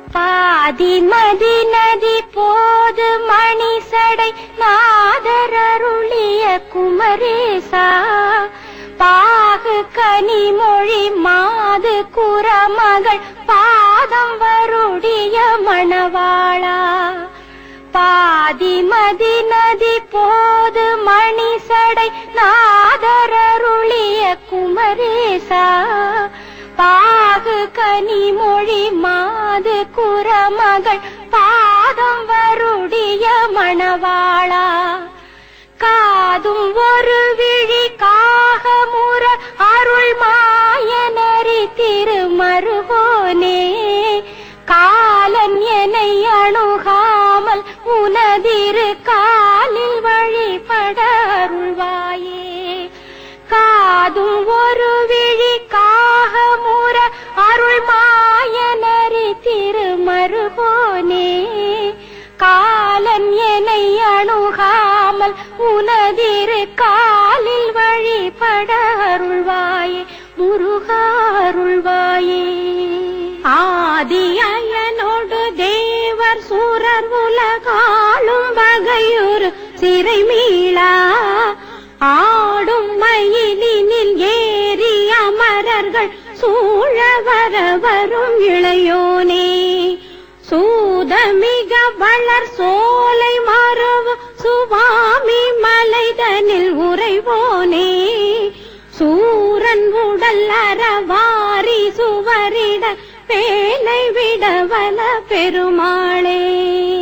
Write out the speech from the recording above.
பாதிமதி நதி போது மணிசடை நாதரருளிய குமரேசா பாகு கனிமொழி மாது குரமகள் பாதம் வருடிய மணவாளா பாதிமதி நதி போது மணிசடை நாதரருளிய குமரேசா பாகு கனிமொழி மாது குரமகள் பாதம் வருடிய மணவாளா காதும் ஒரு விழி காகமுற அருள் மாயனரி திருமருகோனே காலன் என்னை அணுகாமல் உனதிரு காலில் வழிபட அருள்வாயே காதும் ஒரு விழி காகமுற அருள் மாயனரி திருமருகோனே காலன் என்னை அணுகாமல் உனதிரு காலில் வழிபட அருள்வாயே முருகா அருள்வாயே ஆதியனோடு தேவர் சூரர் உலகாளும் வகையொரு சிறை மீளா ஆடும் மயிலினில் ஏறி அமரர்கள் சூழ வர வரும் இளையோனே சூதமிக வளர் சோலை மரவு சுவாமி மலைதனில் உறைவோனே சூரன் உடல் அறவாரி சுவரிட பேலை விடவல பெருமாளே